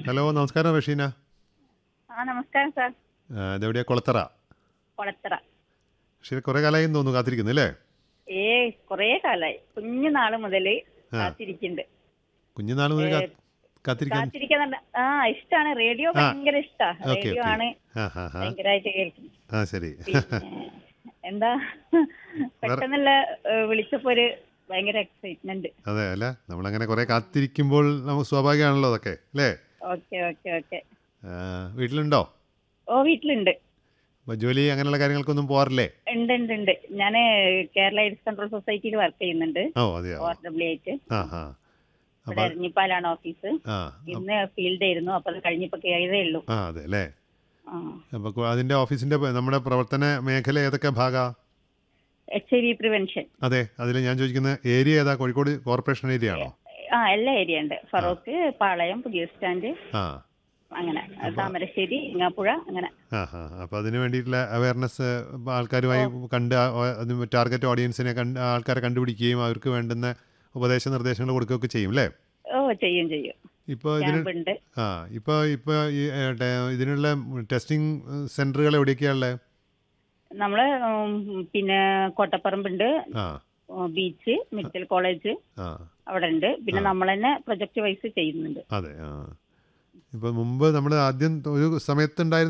Hello നമസ്കാരം റഷീന ആ നമസ്കാരം സാർ ആ, ഇതെവിടെയാ കുളത്തറ കൊളത്തറ റഷീന കുറേ കാലമായി എന്ന് തോന്നുന്നു കാത്തിരിക്കുന്നു അല്ലേ ഏ കൊറേ കാലായി കുഞ്ഞു നാള് മുതല് ആ. കാത്തിരിക്കുന്നുണ്ട് കുഞ്ഞുനാൾ മുതൽ കാ- കാത്തിരിക്കാൻ കാത്തിരിക്കാൻ നല്ല- ആ ഇഷ്ടാണ് റേഡിയോ ഭയങ്കര ഇഷ്ടാ ഓക്കെ റേഡിയോ ഓക്കെ ആണ് ആ ഹാ ഹാ ഭയങ്കരമായിട്ട് കേൾക്കുന്നത് ആ ശരി പിന്നെ എന്താ പെട്ടെന്നുള്ള ഏ, വിളിച്ചപ്പോ ഒരു ഭയങ്കര എക്സൈറ്റ്മെന്റ് അതെ അല്ല നമ്മളങ്ങനെ കുറേ കാത്തിരിക്കുമ്പോൾ നമുക്ക് സ്വാഭാവികമാണല്ലോ അതൊക്കെ അല്ലേ ഓക്കെ ഓക്കെ ഓക്കെ ആ, വീട്ടിലുണ്ടോ ഓ വീട്ടിലുണ്ട് അപ്പോൾ ജോലി അങ്ങനെയുള്ള കാര്യങ്ങൾക്കൊന്നും പോകാറില്ലേ ഉണ്ട് ഉണ്ട് ഉണ്ട് ഞാന് കേരള എയ്ഡ്സ് കൺട്രോൾ സൊസൈറ്റിയിൽ വർക്ക് ചെയ്യുന്നുണ്ട് ഓ അതെയോ ഓർ ഡബ്ല്യു ആയിട്ട് ആ ആ ഇവിടെ അപ്പോൾ എരഞ്ഞിപ്പാലാണ് ഓഫീസ് ആ ഇന്ന് ഫീൽഡ് ആയിരുന്നു അപ്പൊ അത് കഴിഞ്ഞപ്പോ കയറിയതേ ഉള്ളൂ ആ അതെ അല്ലേ ആ അപ്പോൾ അതിൻ്റെ ഓഫീസിൻ്റെ നമ്മുടെ പ്രവർത്തന മേഖല ഏതൊക്കെ ഭാഗാ എച്ച് ഐ വി പ്രിവെൻഷൻ അതെ അതിൽ ഞാൻ ചോദിക്കുന്ന ഏരിയ ഏതാ കോഴിക്കോട് കോർപ്പറേഷൻ ഏരിയ ആണോ ആ എല്ലാ ഏരിയ ഉണ്ട് ഫറോക്ക് പാളയം പുതിയ സ്റ്റാൻഡ് ആ അങ്ങനെ താമരശ്ശേരി ഇങ്ങാപ്പുഴ അങ്ങനെ ആ ആ അപ്പോൾ അതിന് വേണ്ടിയിട്ടുള്ള അവയർനെസ് ആൾക്കാരുമായി കണ്ട് ആ- ആ- അതിന് ടാർഗറ്റ് ഓഡിയൻസിനെ കണ്ട് ആൾക്കാരെ കണ്ടുപിടിക്കുകയും അവർക്ക് വേണ്ടുന്ന ഉപദേശ നിർദ്ദേശങ്ങൾ കൊടുക്കുകയൊക്കെ ചെയ്യും അല്ലേ ഓ ചെയ്യും ചെയ്യും ഇപ്പോൾ ഇതിന് ക്യാമ്പ് ഉണ്ട് ആ ഇപ്പോൾ ഇപ്പോൾ ഈ ഏ, ടെ- ഇതിനുള്ള ടെസ്റ്റിംഗ് സെൻറ്ററുകൾ എവിടെയൊക്കെയാണ് ഉള്ളത് നമ്മള് ഉം, പിന്നെ കോട്ടപ്പറമ്പുണ്ട് ആ ബീച്ച് മെഡിക്കൽ കോളേജ് ആ അവിടെ ഉണ്ട് പിന്നെ നമ്മൾ തന്നെ പ്രൊജക്ട് വൈസ് ചെയ്യുന്നുണ്ട് അതെ ആ ഇപ്പോൾ മുമ്പ് നമ്മൾ ആദ്യം ഒരു സമയത്തുണ്ടായിരുന്ന